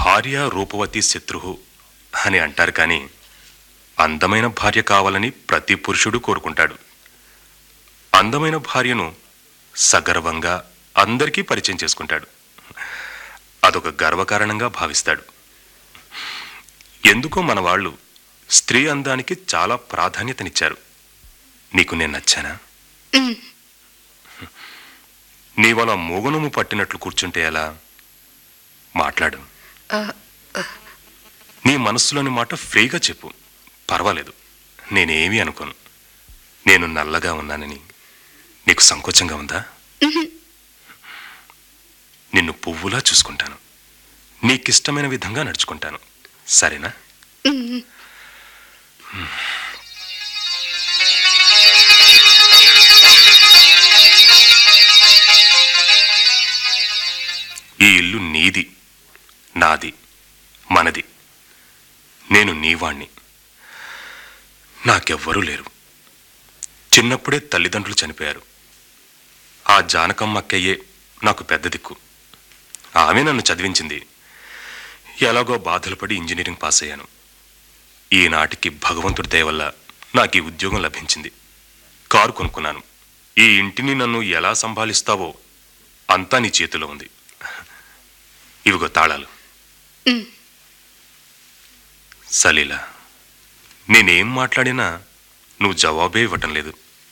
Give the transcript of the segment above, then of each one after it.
భార్య రూపవతి శత్రువు అని అంటారు కానీ అందమైన భార్య కావాలని ప్రతి పురుషుడు కోరుకుంటాడు అందమైన భార్యను సగర్వంగా అందరికీ పరిచయం చేసుకుంటాడు అదొక గర్వకారణంగా భావిస్తాడు ఎందుకో మన వాళ్ళు స్త్రీ అందానికి చాలా ప్రాధాన్యతనిచ్చారు నీకు నేను నచ్చానా ఉమ్, నీవలా మూగనము పట్టినట్లు కూర్చుంటే ఎలా మాట్లాడు ఆ, నీ మనస్సులోని మాట ఫ్రీగా చెప్పు పర్వాలేదు నేనేమీ అనుకోను నేను నల్లగా ఉన్నానని నీకు సంకోచంగా ఉందా ఉహు, నిన్ను పువ్వులా చూసుకుంటాను నీకిష్టమైన విధంగా నడుచుకుంటాను సరేనా ఉమ్. ఈ ఇల్లు నీది నాది మనది నేను నీవాణ్ణి నాకెవ్వరూ లేరు చిన్నప్పుడే తల్లిదండ్రులు చనిపోయారు ఆ జానకమ్మ అక్కయ్యే నాకు పెద్ద దిక్కు ఆమె నన్ను చదివించింది ఎలాగో బాధలు పడి ఇంజనీరింగ్ పాస్ అయ్యాను ఈనాటికి భగవంతుడి దయ వల్ల నాకు ఈ ఉద్యోగం లభించింది కారు కొనుక్కున్నాను ఈ ఇంటిని నన్ను ఎలా సంభాలిస్తావో అంతా నీ చేతిలో ఉంది ఇవిగో తాళాలు ఉమ్. సలీలా నేనేం మాట్లాడినా నువ్వు జవాబే ఇవ్వటం లేదు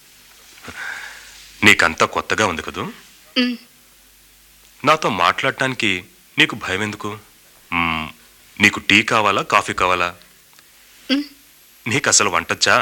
నీకంతా కొత్తగా ఉంది కదూ ఉమ్. నాతో మాట్లాడటానికి నీకు భయం ఎందుకు మ్మ్, నీకు టీ కావాలా కాఫీ కావాలా ఉమ్. నీకు అసలు వంటొచ్చా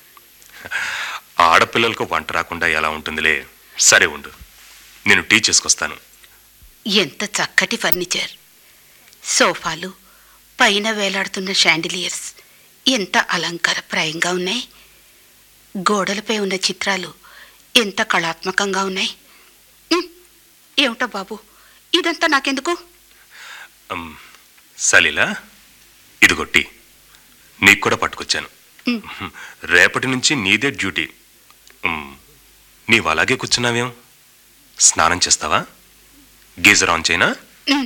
ఆడపిల్లలకు వంట రాకుండా ఎలా ఉంటుందిలే సరే ఉండు నేను టీ చేసుకొస్తాను ఎంత చక్కటి ఫర్నిచర్ సోఫాలు పైన వేలాడుతున్న షాండిలియర్స్ ఎంత అలంకారప్రాయంగా ఉన్నాయి గోడలపై ఉన్న చిత్రాలు ఎంత కళాత్మకంగా ఉన్నాయి ఉమ్, ఏమిటో బాబు ఇదంతా నాకెందుకు అమ్, సలీలా ఇదిగో టీ నీకు కూడా పట్టుకొచ్చాను ఉమ్. రేపటి నుంచి నీదే డ్యూటీ ఉమ్, నీవు అలాగే కూర్చున్నావేం స్నానం చేస్తావా గీజర్ ఆన్ చేయనా ఉమ్.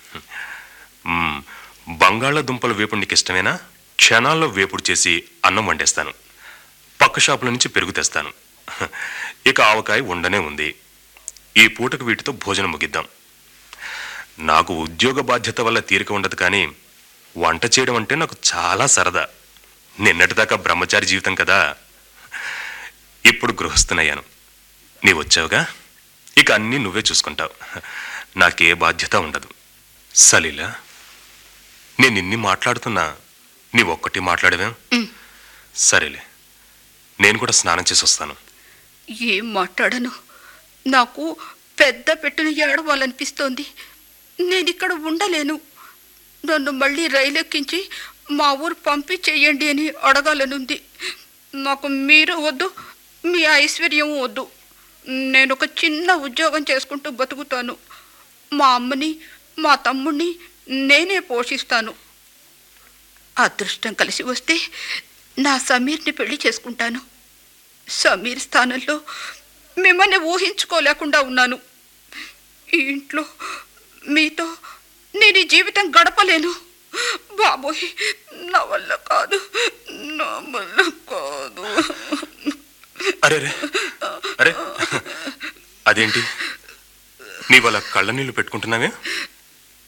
మ్మ్. బంగాళాదుంపల వేపుడు నీకు ఇష్టమేనా క్షణాల్లో వేపుడు చేసి అన్నం వండేస్తాను పక్క షాపుల నుంచి పెరుగు తెస్తాను ఇక ఆవకాయ ఉండనే ఉంది ఈ పూటకు వీటితో భోజనం ముగిద్దాం నాకు ఉద్యోగ బాధ్యత వల్ల తీరిక ఉండదు కానీ వంట చేయడం అంటే నాకు చాలా సరదా నిన్నటిదాకా బ్రహ్మచారి జీవితం కదా ఇప్పుడు గృహస్థునయ్యాను నీ వచ్చావుగా ఇక అన్నీ నువ్వే చూసుకుంటావు నాకే బాధ్యత ఉండదు సలీలా నేను ఇన్ని మాట్లాడుతున్నా నీ ఒక్కటి మాట్లాడవేం ఉమ్. సరేలే నేను కూడా స్నానం చేసి వస్తాను ఏం మాట్లాడను నాకు పెద్ద పెట్టును ఏడవాలనిపిస్తోంది నేను ఇక్కడ ఉండలేను నన్ను మళ్ళీ రైలు ఎక్కించి మా ఊరు పంపించేయండి అని అడగాలనుంది నాకు మీరు వద్దు మీ ఐశ్వర్యం వద్దు నేను ఒక చిన్న ఉద్యోగం చేసుకుంటూ బతుకుతాను మా అమ్మని మా తమ్ముణ్ణి నేనే పోషిస్తాను అదృష్టం కలిసి వస్తే నా సమీర్ని పెళ్లి చేసుకుంటాను సమీర్ స్థానంలో మిమ్మల్ని ఊహించుకోలేకుండా ఉన్నాను ఈ ఇంట్లో మీతో నేను ఈ జీవితం గడపలేను బాబోయ్ నా వల్ల కాదు నా వల్ల కాదు అరే రే అరే అదేంటి నీవు అలా కళ్ళ నీళ్ళు పెట్టుకుంటున్నావే